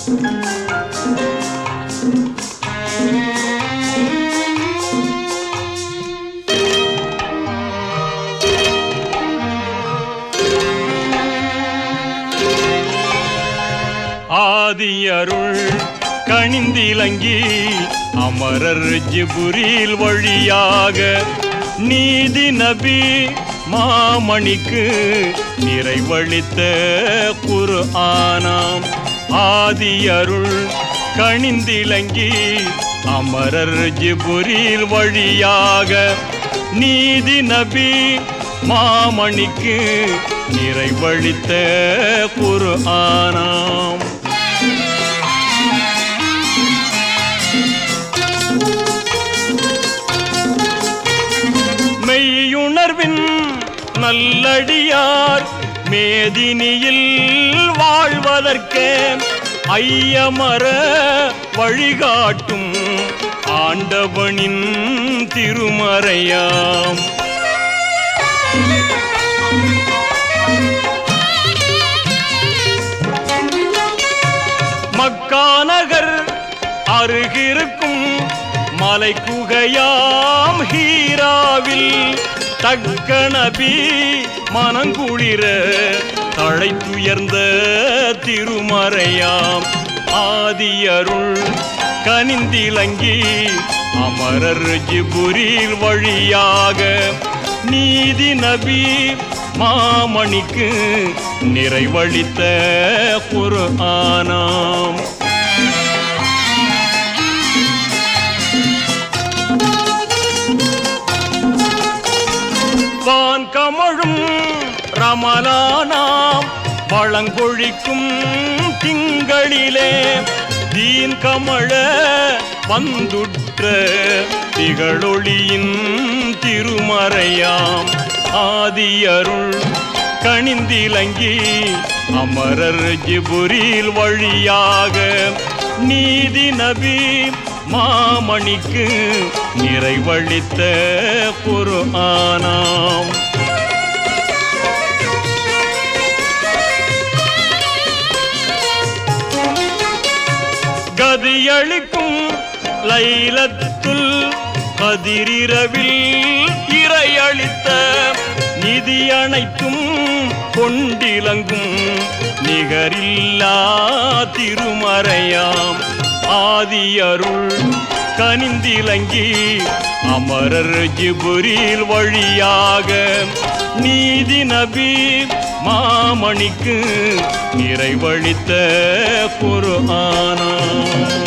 ஆதியருள் கணிந்திலங்கி அமரர் ஜிபுரில் வழியாக நீதி நபி மாமணிக்கு நிறைவழித்த குரு ஆனாம் ஆதியருள் கணிந்திலங்கி அமரர் ஜிபுரில் வழியாக நீதி நபி மாமணிக்கு நிறைவழித்த குரு ஆனாம் மெய்யுணர்வின் நல்லடியார் மேதினியில் வாழ்வதற்கே ஐயமர வழிகாட்டும் ஆண்டவனின் திருமறையாம் மக்காநகர் அருகிருக்கும் மலை குகையாம் ஹீராவில் தக்க நபி மனங்குளிர தழைத்துயர்ந்த திருமறையாம் ஆதியருள் கனிந்திலங்கி அமரர் ஜிபுரில் வழியாக நீதி நபி மாமணிக்கு நிறைவழித்த குரு ஆனாம் வான் கமழும் ரமலானாம் வளங்கொழிக்கும் திங்களிலே தீன் கமழ வந்துற்ற திகழொளியின் திருமறையாம் ஆதியருள் கணிந்திலங்கி அமரர் ஜிபுரில் வழியாக நீதி நபி மாமணிக்கு நிறைவழித்த குரு ஆனாம் கதியளிக்கும் லைலத்துல் கதிரிரவில் இறையளித்த நிதி அனைத்தும் கொண்டிலங்கும் நிகரில்லா திருமறையாம் ஆதியருள் கனிந்திலங்கி அமரர் ஜிபுரில் வழியாக நீதி நபி மாமணிக்கு நிறைவழித்த குரு ஆனாம்